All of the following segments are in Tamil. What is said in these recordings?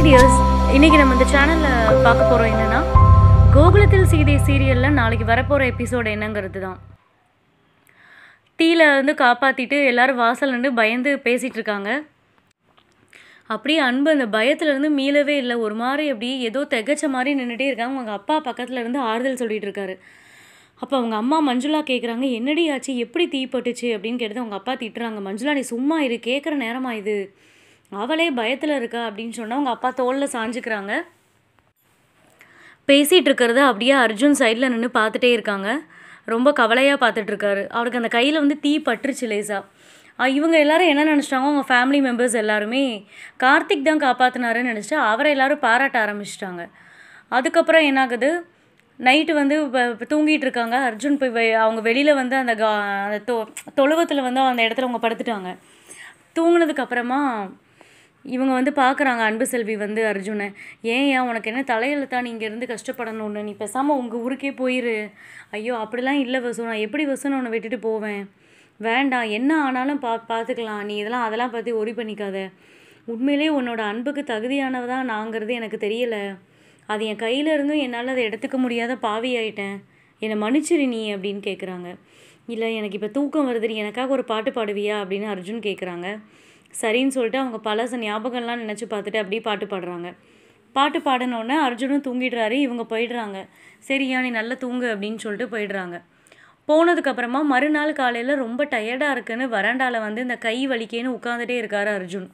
ஹாய் டியர்ஸ் இன்னைக்கு நம்ம இந்த சேனலில் பார்க்க போகிறோம் என்னன்னா கோகுலத்தில் சீதை சீரியலில் நாளைக்கு வரப்போகிற எபிசோடு என்னங்கிறது தான் தீயில வந்து காப்பாற்றிட்டு எல்லாரும் வாசல் நின்று பயந்து பேசிகிட்டு இருக்காங்க அப்படியே அன்பு அந்த பயத்துலேருந்து மீளவே இல்லை ஒரு மாதிரி அப்படியே ஏதோ திகச்ச மாதிரி நின்றுட்டே இருக்காங்க அவங்க அப்பா பக்கத்தில் இருந்து ஆறுதல் சொல்லிட்டு இருக்காரு அப்போ அவங்க அம்மா மஞ்சுளா கேட்குறாங்க என்னடி ஆச்சு எப்படி தீ பட்டுச்சு அப்படின்னு கேட்டது அவங்க அப்பா திட்டுறாங்க மஞ்சுளா நீ சும்மா இரு கேட்குற நேரமா இது அவளே பயத்தில் இருக்கா அப்படின்னு சொன்னால் அவங்க அப்பா தோளில் சாஞ்சுக்கிறாங்க பேசிகிட்டு இருக்கிறத அப்படியே அர்ஜுன் சைடில் நின்று பார்த்துட்டே இருக்காங்க ரொம்ப கவலையாக பார்த்துட்டு இருக்காரு அவருக்கு அந்த கையில் வந்து தீ பட்டுருச்சு லேசா அஹ் இவங்க எல்லாரும் என்ன நினச்சிட்டாங்க அவங்க ஃபேமிலி மெம்பர்ஸ் எல்லாருமே கார்த்திக் தான் காப்பாற்றினாருன்னு நினச்சிட்டு அவரை எல்லாரும் பாராட்ட ஆரம்பிச்சிட்டாங்க அதுக்கப்புறம் என்னாகுது நைட்டு வந்து வ- இப்ப தூங்கிட்டு இருக்காங்க அர்ஜுன் போய் வெ- அவங்க வெளியில் வந்து அந்த கா அந்த தொ தொழுவத்தில் வந்து அந்த இடத்துல அவங்க படுத்துட்டாங்க தூங்குனதுக்கு அப்புறமா இவங்க வந்து பார்க்குறாங்க அன்பு செல்வி வந்து அர்ஜுனை ஏன் ஏன் உனக்கு என்ன தலையெழுத்தா நீ இங்கேருந்து கஷ்டப்படணும்னு நீ பேசாமல் உங்கள் ஊருக்கே போயிரு ஐயோ அப்படிலாம் இல்லை வசு நான் எப்படி வசுன்னு உன்னை விட்டுட்டு போவேன் வேண்டாம் என்ன ஆனாலும் பா பார்த்துக்கலாம் நீ இதெல்லாம் அதெல்லாம் பற்றி ஒரி பண்ணிக்காத உண்மையிலே உன்னோட அன்புக்கு தகுதியானவதா நாங்கிறது எனக்கு தெரியல அது என் கையில் இருந்தும் என்னால் அதை எடுத்துக்க முடியாத பாவி ஆயிட்டேன் என்னை மன்னிச்சிரு நீ அப்படின்னு கேட்குறாங்க இல்லை எனக்கு இப்போ தூக்கம் வருது நீ எனக்காக ஒரு பாட்டு பாடுவியா அப்படின்னு அர்ஜுன் கேட்குறாங்க சரின்னு சொல்லிட்டு அவங்க பழச ஞாபகம்லாம் நினச்சி பார்த்துட்டு அப்படியே பாட்டு பாடுறாங்க பாட்டு பாடினோடனே அர்ஜுனும் தூங்கிடுறாரு இவங்க போயிடுறாங்க சரியா நீ நல்லா தூங்கு அப்படின்னு சொல்லிட்டு போயிடுறாங்க போனதுக்கப்புறமா மறுநாள் காலையில் ரொம்ப டயர்டாக இருக்குன்னு வராண்டால வந்து இந்த கை வலிக்கேன்னு உட்காந்துட்டே இருக்காரு அர்ஜுன்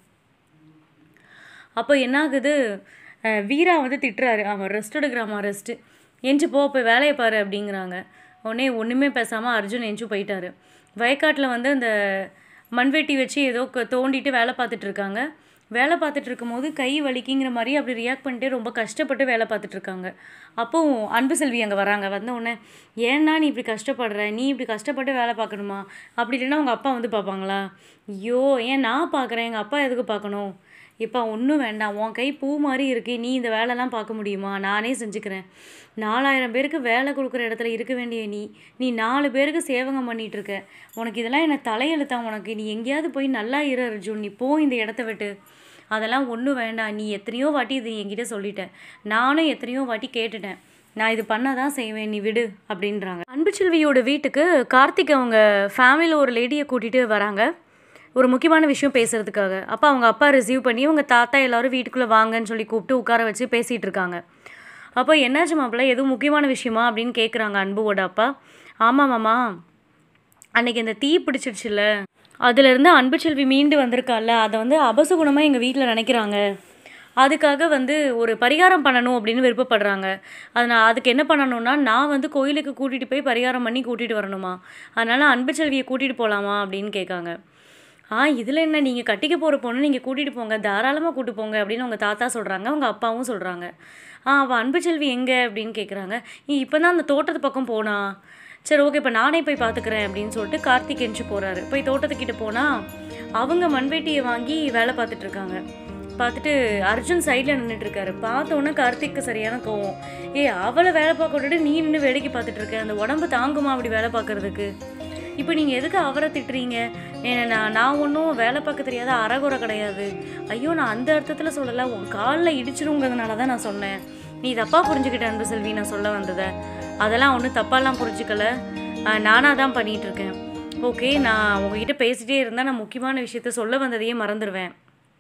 அப்போ என்னாகுது அஹ் வீரா வந்து திட்டுறாரு அவன் ரெஸ்ட் எடுக்கிறாமா ரெஸ்ட்டு எஞ்சி போ போய் வேலையை பாரு அப்படிங்கிறாங்க உடனே ஒன்றுமே பேசாமல் அர்ஜுன் எஞ்சி போயிட்டாரு வயக்காட்டில் வந்து அந்த மண்வெட்டி வச்சு ஏதோ க- தோண்டிட்டு வேலை பார்த்துட்டு இருக்காங்க வேலை பார்த்துட்டு இருக்கும்போது கை வலிக்குங்கிற மாதிரி அப்படி ரியாக்ட் பண்ணிட்டு ரொம்ப கஷ்டப்பட்டு வேலை பார்த்துட்டு இருக்காங்க அப்போ அன்பு செல்வி அங்கே வராங்க வந்த உடனே ஏன்னா நீ இப்படி கஷ்டப்படுற நீ இப்படி கஷ்டப்பட்டு வேலை பார்க்கணுமா அப்படி இல்லைன்னா உங்கள் அப்பா வந்து பார்ப்பாங்களா ஐயோ ஏன் நான் பார்க்குறேன் எங்கள் அப்பா எதுக்கு பார்க்கணும் இப்போ ஒன்றும் வேண்டாம் உன் கை பூ மாதிரி இருக்கு நீ இந்த வேலைலாம் பார்க்க முடியுமா நானே செஞ்சுக்கிறேன் நாலாயிரம் பேருக்கு வேலை கொடுக்குற இடத்துல இருக்க வேண்டிய நீ நீ நாலு பேருக்கு சேவகம் பண்ணிட்டு இருக்க உனக்கு இதெல்லாம் என்ன தலையெழுத்தா உனக்கு நீ எங்கேயாவது போய் நல்லா இரு அர்ஜுன் நீ போ இந்த இடத்த விட்டு அதெல்லாம் ஒன்றும் வேண்டாம் நீ எத்தனையோ வாட்டி இது என்கிட்ட சொல்லிட்டேன் நானும் எத்தனையோ வாட்டி கேட்டுட்டேன் நான் இது பண்ண தான் செய்வேன் நீ விடு அப்படின்றாங்க அன்புச்செல்வியோட வீட்டுக்கு கார்த்திக் அவங்க ஃபேமிலியில் ஒரு லேடியை கூட்டிகிட்டு வராங்க ஒரு முக்கியமான விஷயம் பேசுறதுக்காக அப்போ அவங்க அப்பா ரிசீவ் பண்ணி அவங்க தாத்தா எல்லாரும் வீட்டுக்குள்ளே வாங்கன்னு சொல்லி கூப்பிட்டு உட்கார வச்சு பேசிகிட்டு இருக்காங்க அப்போ என்னாச்சு மாப்பிள்ள எதுவும் முக்கியமான விஷயமா அப்படின்னு கேட்குறாங்க அன்புவோட அப்பா ஆமாம் மாமா அன்னைக்கு இந்த தீ பிடிச்சிருச்சுல்ல அதுலேருந்து அன்புச்செல்வி மீண்டு வந்திருக்கால அதை வந்து அபசகுணமாக எங்கள் வீட்டில் நினைக்கிறாங்க அதுக்காக வந்து ஒரு பரிகாரம் பண்ணணும் அப்படின்னு விருப்பப்படுறாங்க அதனால் அதுக்கு என்ன பண்ணணும்னா நான் வந்து கோயிலுக்கு கூட்டிகிட்டு போய் பரிகாரம் பண்ணி கூட்டிகிட்டு வரணுமா அதனால் அன்புச்செல்வியை கூட்டிகிட்டு போகலாமா அப்படின்னு கேட்காங்க ஆ இதில் என்ன நீங்கள் கட்டிக்க போகிற பொண்ணு நீங்கள் கூட்டிகிட்டு போங்க தாராளமாக கூட்டு போங்க அப்படின்னு உங்கள் தாத்தா சொல்கிறாங்க அவங்க அப்பாவும் சொல்கிறாங்க ஆ அவள் அன்புச்செல்வி எங்கே அப்படின்னு கேட்குறாங்க இப்போ தான் அந்த தோட்டத்து பக்கம் போனா சரி ஓகே இப்போ நானே போய் பார்த்துக்கிறேன் அப்படின்னு சொல்லிட்டு கார்த்திக் எஞ்சி போகிறாரு போய் தோட்டத்துக்கிட்ட போனால் அவங்க மண்வெட்டியை வாங்கி வேலை பார்த்துட்டு இருக்காங்க பார்த்துட்டு அர்ஜுன் சைடில் நின்றுட்டு இருக்காரு பார்த்தோன்னே கார்த்திக்கு சரியான கோவம் ஏய் அவளை வேலை பார்க்க விட்டுட்டு நீ நின்று வேடிக்கை பார்த்துட்டு இருக்க அந்த உடம்பு தாங்குமா அப்படி வேலை பார்க்கறதுக்கு இப்போ நீங்கள் எதுக்கு அவரை திட்டுறீங்க ஏன்னா நான் நான் ஒன்றும் வேலை பார்க்க தெரியாத அறகுறை கிடையாது ஐயோ நான் அந்த அர்த்தத்தில் சொல்லலை உன் காலில் இடிச்சிருங்கிறதுனால தான் நான் சொன்னேன் நீ தப்பாக புரிஞ்சுக்கிட்ட அன்பு செல்வி நான் சொல்ல வந்ததை அதெல்லாம் ஒன்றும் தப்பாலாம் புரிஞ்சுக்கல ஆஹ் நானாக தான் பண்ணிகிட்டு இருக்கேன் ஓகே நான் உங்ககிட்ட பேசிட்டே இருந்தால் நான் முக்கியமான விஷயத்த சொல்ல வந்ததையே மறந்துடுவேன்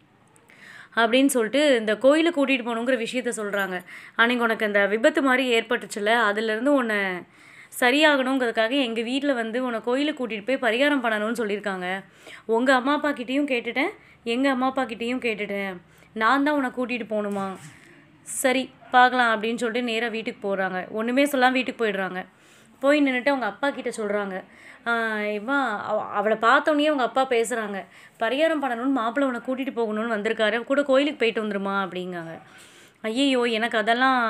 அப்படின்னு சொல்லிட்டு இந்த கோயிலுக்கு கூட்டிகிட்டு போகணுங்கிற விஷயத்த சொல்கிறாங்க அன்னைக்கு உனக்கு அந்த விபத்து மாதிரி ஏற்பட்டுச்சுல அதுலேருந்து உன்னை சரியாகணுங்கிறதுக்காக எங்கள் வீட்டில் வந்து உன்னை கோயிலுக்கு கூட்டிகிட்டு போய் பரிகாரம் பண்ணணும்னு சொல்லியிருக்காங்க உங்கள் அம்மா அப்பா கிட்டேயும் கேட்டுட்டேன் எங்கள் அம்மா அப்பா கிட்டேயும் கேட்டுட்டேன் நான் தான் உன்னை கூட்டிகிட்டு போகணுமா சரி பார்க்கலாம் அப்படின்னு சொல்லிட்டு நேராக வீட்டுக்கு போகிறாங்க ஒன்றுமே சொல்லாமல் வீட்டுக்கு போயிடுறாங்க போய் நின்றுட்டு அவங்க அப்பா கிட்ட சொல்கிறாங்க இவன் அவ- அவளை பார்த்தோன்னே அவங்க அப்பா பேசுகிறாங்க பரிகாரம் பண்ணணும்னு மாப்பிள்ளை உன்னை கூட்டிகிட்டு போகணும்னு வந்திருக்காரு கூட கோயிலுக்கு போயிட்டு வந்துருமா அப்படிங்காங்க ஐயையோ எனக்கு அதெல்லாம்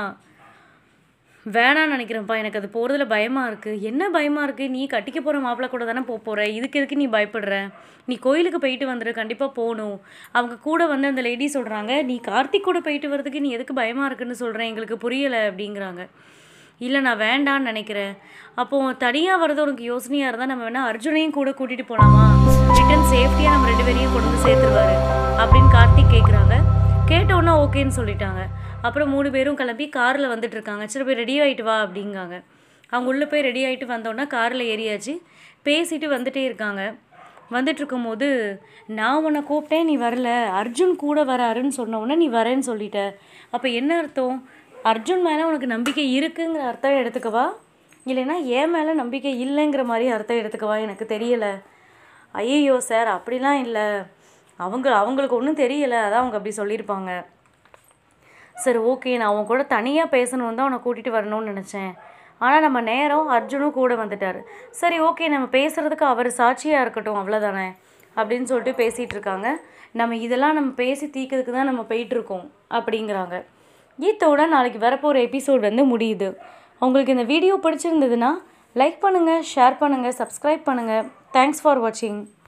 வேணான்னு நினைக்கிறேன்ப்பா எனக்கு அது போகிறதுல பயமாக இருக்குது என்ன பயமாக இருக்குது நீ கட்டிக்க போகிற மாப்பிள்ளை கூட தானே போக போகிற இதுக்கு எதுக்கு நீ பயப்படுற நீ கோயிலுக்கு போயிட்டு வந்துரு கண்டிப்பாக போகணும் அவங்க கூட வந்து அந்த லேடி சொல்கிறாங்க நீ கார்த்திக் கூட போயிட்டு வரதுக்கு நீ எதுக்கு பயமாக இருக்குன்னு சொல்கிறேன் எங்களுக்கு புரியலை அப்படிங்கிறாங்க இல்லை நான் வேண்டான்னு நினைக்கிறேன் அப்போ தனியாக வரது உனக்கு யோசனையாக இருந்தால் நம்ம வேணால் அர்ஜுனையும் கூட கூட்டிகிட்டு போகலாமா ரிட்டன் சேஃப்டியாக நம்ம ரெண்டு பேரையும் கொண்டு வந்து சேர்த்துருவாரு அப்படின்னு கார்த்திக் கேட்குறாங்க கேட்ட உடனே ஓகேன்னு சொல்லிட்டாங்க அப்புறம் மூணு பேரும் கிளம்பி காரில் வந்துட்டு இருக்காங்க சரி போய் ரெடி ஆகிட்டு வா அப்படிங்காங்க அவங்க உள்ளே போய் ரெடி ஆகிட்டு வந்தோன்னா காரில் ஏறியாச்சு பேசிட்டு வந்துட்டே இருக்காங்க வந்துட்டு இருக்கும்போது நான் உன்னை கூப்பிட்டேன் நீ வரல அர்ஜுன் கூட வராருன்னு சொன்ன உடனே நீ வரேன்னு சொல்லிட்ட அப்போ என்ன அர்த்தம் அர்ஜுன் மேலே உனக்கு நம்பிக்கை இருக்குங்கிற அர்த்தம் எடுத்துக்கவா இல்லைன்னா என் மேலே நம்பிக்கை இல்லைங்கிற மாதிரி அர்த்தம் எடுத்துக்கவா எனக்கு தெரியலை ஐயையோ சார் அப்படிலாம் இல்லை அவங்க அவங்களுக்கு ஒன்றும் தெரியலை அதான் அவங்க அப்படி சொல்லியிருப்பாங்க சரி ஓகே நான் அவன் கூட தனியாக பேசணும் தான் அவனை கூட்டிகிட்டு வரணும்னு நினச்சேன் ஆனால் நம்ம நேரம் அர்ஜுனும் கூட வந்துட்டார் சரி ஓகே நம்ம பேசுகிறதுக்கு அவர் சாட்சியாக இருக்கட்டும் அவ்வளோதானே அப்படின்னு சொல்லிட்டு பேசிகிட்டு இருக்காங்க நம்ம இதெல்லாம் நம்ம பேசி தீக்கிறதுக்கு தான் நம்ம போயிட்டுருக்கோம் அப்படிங்கிறாங்க ஈத்தோட நாளைக்கு வரப்போகிற எபிசோட் வந்து முடியுது உங்களுக்கு இந்த வீடியோ பிடிச்சிருந்ததுன்னா லைக் பண்ணுங்கள் ஷேர் பண்ணுங்கள் சப்ஸ்கிரைப் பண்ணுங்கள் தேங்க்ஸ் ஃபார் வாட்சிங்